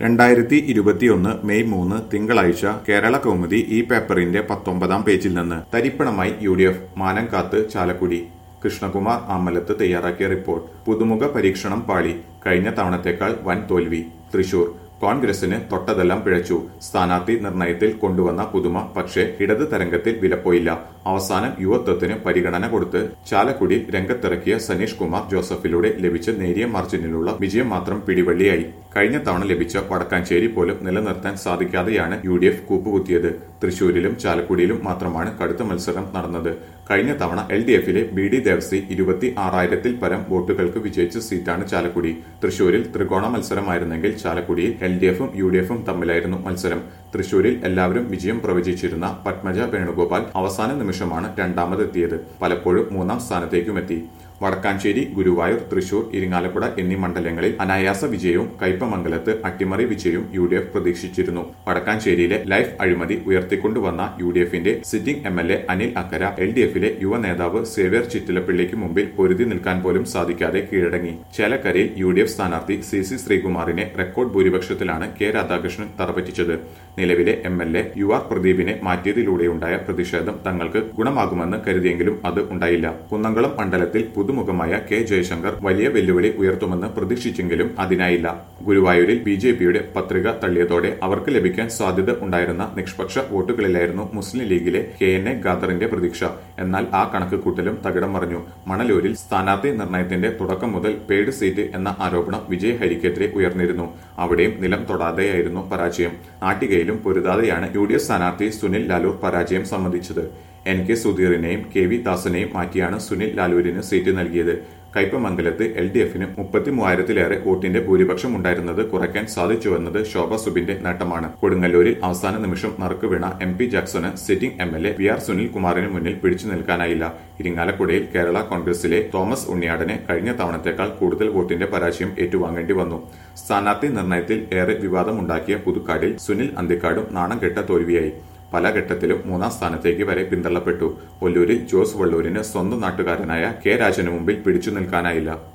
രണ്ടായിരത്തി ഇരുപത്തിയൊന്ന് മെയ് മൂന്ന് തിങ്കളാഴ്ച കേരള കൗമുദി ഈ പേപ്പറിന്റെ പത്തൊമ്പതാം പേജിൽ നിന്ന് തരിപ്പണമായി യു ഡി എഫ് മാനം കാത്ത് ചാലക്കുടി കൃഷ്ണകുമാർ ആമലത്ത് തയ്യാറാക്കിയ റിപ്പോർട്ട് പുതുമുഖ പരീക്ഷണം പാളി കഴിഞ്ഞ തവണത്തേക്കാൾ വൻ തോൽവി തൃശൂർ കോൺഗ്രസിന് തൊട്ടതെല്ലാം പിഴച്ചു സ്ഥാനാർത്ഥി നിർണയത്തിൽ കൊണ്ടുവന്ന പുതുമ പക്ഷേ ഇടത് തരംഗത്തിൽ വിലപ്പോയില്ല അവസാനം യുവത്വത്തിന് പരിഗണന കൊടുത്ത് ചാലക്കുടി രംഗത്തിറക്കിയ സനീഷ് കുമാർ ജോസഫിലൂടെ ലഭിച്ച നേരിയ മാർജിനിലുള്ള വിജയം മാത്രം പിടിവള്ളിയായി കഴിഞ്ഞ തവണ ലഭിച്ച വടക്കാഞ്ചേരി പോലും നിലനിർത്താൻ സാധിക്കാതെയാണ് യു ഡി എഫ് കൂപ്പുകുത്തിയത് തൃശൂരിലും ചാലക്കുടിയിലും മാത്രമാണ് കടുത്ത മത്സരം നടന്നത് കഴിഞ്ഞ തവണ എൽ ഡി എഫിലെ ബി ഡി ദേവസി ഇരുപത്തി ആറായിരത്തിൽ പരം വോട്ടുകൾക്ക് വിജയിച്ച സീറ്റാണ് ചാലക്കുടി തൃശൂരിൽ ത്രികോണ മത്സരമായിരുന്നെങ്കിൽ ചാലക്കുടിയിൽ എൽ ഡി എഫും യു ഡി എഫും തമ്മിലായിരുന്നു മത്സരം തൃശൂരിൽ എല്ലാവരും വിജയം പ്രവചിച്ചിരുന്ന പത്മജ വേണുഗോപാൽ അവസാന നിമിഷമാണ് രണ്ടാമതെത്തിയത് പലപ്പോഴും മൂന്നാം സ്ഥാനത്തേക്കുമെത്തി വടക്കാഞ്ചേരി ഗുരുവായൂർ തൃശൂർ ഇരിങ്ങാലക്കുട എന്നീ മണ്ഡലങ്ങളിൽ അനായാസ വിജയവും കയ്പമംഗലത്ത് അട്ടിമറി വിജയവും യു ഡി എഫ് പ്രതീക്ഷിച്ചിരുന്നു വടക്കാഞ്ചേരിയിലെ ലൈഫ് അഴിമതി ഉയർത്തിക്കൊണ്ടുവന്ന യു ഡി എഫിന്റെ sitting M L A Anil Akkara L D എഫിലെ യുവ നേതാവ് സേവ്യർ ചിറ്റിലപ്പിള്ളിക്ക് മുമ്പിൽ പൊരുതി നിൽക്കാൻ പോലും സാധിക്കാതെ കീഴടങ്ങി ചേലക്കരയിൽ യു ഡി എഫ് സ്ഥാനാർത്ഥി സി സി ശ്രീകുമാറിനെ റെക്കോർഡ് ഭൂരിപക്ഷത്തിലാണ് കെ രാധാകൃഷ്ണൻ തറപറ്റിച്ചത് നിലവിലെ M L A U R പ്രദീപിനെ മാറ്റിയതിലൂടെയുണ്ടായ പ്രതിഷേധം തങ്ങൾക്ക് ഗുണമാകുമെന്ന് കരുതിയെങ്കിലും അത് ഉണ്ടായില്ല കുന്നംകുളം മണ്ഡലത്തിൽ പുതുമുഖമായ കെ ജയശങ്കർ വലിയ വെല്ലുവിളി ഉയർത്തുമെന്ന് പ്രതീക്ഷിച്ചെങ്കിലും അതിനായില്ല ഗുരുവായൂരിൽ ബി ജെ പിയുടെ പത്രിക തള്ളിയതോടെ അവർക്ക് ലഭിക്കാൻ സാധ്യത ഉണ്ടായിരുന്ന നിഷ്പക്ഷ വോട്ടുകളിലായിരുന്നു മുസ്ലിം ലീഗിലെ കെ എൻ എ ഖാദറിന്റെ പ്രതീക്ഷ എന്നാൽ ആ കണക്ക് കൂട്ടലും തകിടം മറിഞ്ഞു മണലൂരിൽ സ്ഥാനാർത്ഥി നിർണയത്തിന്റെ തുടക്കം മുതൽ പെയ്ഡ് സീറ്റ് എന്ന ആരോപണം വിജയ് ഹരിക്കെതിരെ ഉയർന്നിരുന്നു അവിടെയും നിലം തൊടാതെയായിരുന്നു പരാജയം നാട്ടികയിലും പൊരുതാതെയാണ് യു ഡി എഫ് സ്ഥാനാർത്ഥി സുനിൽ ലാലൂർ പരാജയം സമ്മതിച്ചത് എൻ കെ സുധീറിനെയും കെ വി ദാസനെയും മാറ്റിയാണ് സുനിൽ ലാലൂരിന് സീറ്റ് നൽകിയത് കയ്പമംഗലത്ത് എൽ ഡി എഫിന് മുപ്പത്തി മൂവായിരത്തിലേറെ വോട്ടിന്റെ ഭൂരിപക്ഷം ഉണ്ടായിരുന്നത് കുറയ്ക്കാൻ സാധിച്ചുവെന്നത് ശോഭ സുബിന്റെ നേട്ടമാണ് കൊടുങ്ങല്ലൂരിൽ അവസാന നിമിഷം നറുക്ക് വീണ M P Jackson sitting M L A V R Sunil കുമാറിന് മുന്നിൽ പിടിച്ചു നിൽക്കാനായില്ല ഇരിങ്ങാലക്കുടയിൽ കേരള കോൺഗ്രസിലെ തോമസ് ഉണ്ണിയാടനെ കഴിഞ്ഞ തവണത്തേക്കാൾ കൂടുതൽ വോട്ടിന്റെ പരാജയം ഏറ്റുവാങ്ങേണ്ടി വന്നു സ്ഥാനാർത്ഥി നിർണയത്തിൽ ഏറെ വിവാദമുണ്ടാക്കിയ പുതുക്കാടിൽ സുനിൽ അന്തിക്കാടും നാണം കെട്ട തോൽവിയായി പല ഘട്ടത്തിലും മൂന്നാം സ്ഥാനത്തേക്ക് വരെ പിന്തള്ളപ്പെട്ടു ഒല്ലൂരിൽ ജോസ് വള്ളൂരിന് സ്വന്തം നാട്ടുകാരനായ കെ രാജന് മുമ്പിൽ പിടിച്ചു നിൽക്കാനായില്ല